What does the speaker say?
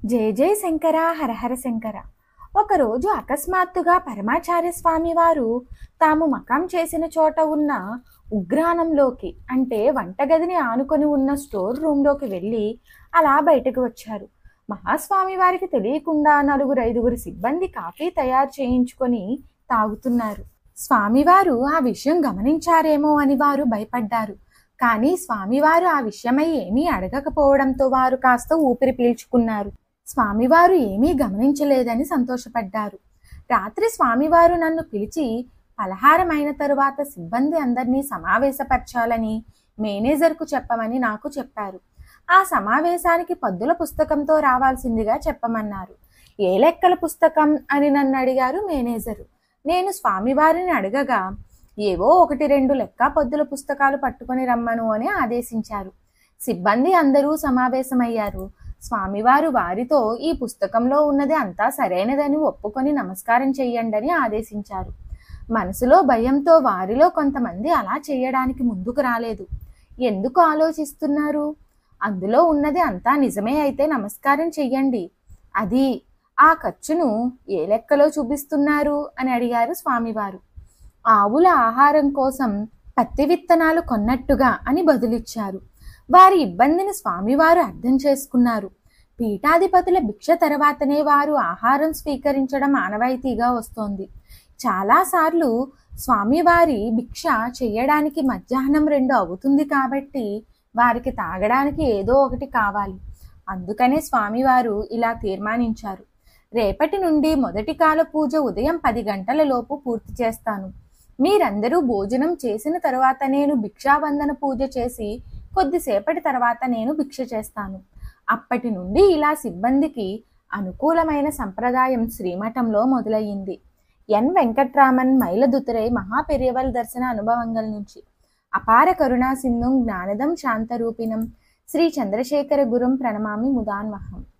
జయ జయ శంకర హరహర శంకర ఒకరోజు అకస్మాత్తుగా పరమాచార్య స్వామి వారు తాము మకాం చేసిన చోట ఉన్న ఉగ్రానంలోకి అంటే వంటగదిని ఆనుకొని ఉన్న స్టోర్ రూమ్లోకి వెళ్ళి అలా బయటకు వచ్చారు మహాస్వామి వారికి తెలియకుండా నలుగురు ఐదుగురు సిబ్బంది కాఫీ తయారు చేయించుకొని తాగుతున్నారు స్వామివారు ఆ విషయం గమనించారేమో అని వారు భయపడ్డారు కానీ స్వామివారు ఆ విషయమై ఏమీ అడగకపోవడంతో వారు కాస్త ఊపిరి పీల్చుకున్నారు స్వామివారు ఏమీ గమనించలేదని సంతోషపడ్డారు రాత్రి స్వామివారు నన్ను పిలిచి పలహారం అయిన తరువాత సిబ్బంది అందరినీ సమావేశపరచాలని మేనేజర్కు చెప్పమని నాకు చెప్పారు ఆ సమావేశానికి పద్దుల పుస్తకంతో రావాల్సిందిగా చెప్పమన్నారు ఏ లెక్కల పుస్తకం అని నన్ను అడిగారు మేనేజరు నేను స్వామివారిని అడగగా ఏవో ఒకటి రెండు లెక్క పద్దుల పుస్తకాలు పట్టుకొని రమ్మను అని ఆదేశించారు సిబ్బంది అందరూ సమావేశమయ్యారు స్వామివారు వారితో ఈ పుస్తకంలో ఉన్నది అంతా సరైనదని ఒప్పుకొని నమస్కారం చెయ్యండి అని ఆదేశించారు మనసులో భయంతో వారిలో కొంతమంది అలా చేయడానికి ముందుకు రాలేదు ఎందుకు ఆలోచిస్తున్నారు అందులో ఉన్నది అంతా నిజమే అయితే నమస్కారం చెయ్యండి అది ఆ ఖర్చును ఏ లెక్కలో చూపిస్తున్నారు అని అడిగారు స్వామివారు ఆవుల ఆహారం కోసం పత్తి విత్తనాలు కొన్నట్టుగా అని బదులిచ్చారు వారి ఇబ్బందిని స్వామివారు అర్థం చేసుకున్నారు పీఠాధిపతుల భిక్ష తర్వాతనే వారు ఆహారం స్వీకరించడం ఆనవాయితీగా వస్తోంది చాలాసార్లు స్వామివారి భిక్ష చెయ్యడానికి మధ్యాహ్నం రెండు అవుతుంది కాబట్టి వారికి తాగడానికి ఏదో ఒకటి కావాలి అందుకనే స్వామివారు ఇలా తీర్మానించారు రేపటి నుండి మొదటి కాల పూజ ఉదయం పది గంటల లోపు పూర్తి చేస్తాను మీరందరూ భోజనం చేసిన తర్వాత నేను భిక్షావందన పూజ చేసి కొద్దిసేపటి తర్వాత నేను భిక్ష చేస్తాను అప్పటి నుండి ఇలా సిబ్బందికి అనుకూలమైన సంప్రదాయం శ్రీమఠంలో మొదలయ్యింది ఎన్ వెంకట్రామన్ మైలదుతురై మహాపెరియవల్ దర్శన అనుభవంగల్ నుంచి అపార కరుణా సింధుం జ్ఞానదం శాంతరూపిణం శ్రీ చంద్రశేఖర గురుం ప్రణమామి ముదాన్వహం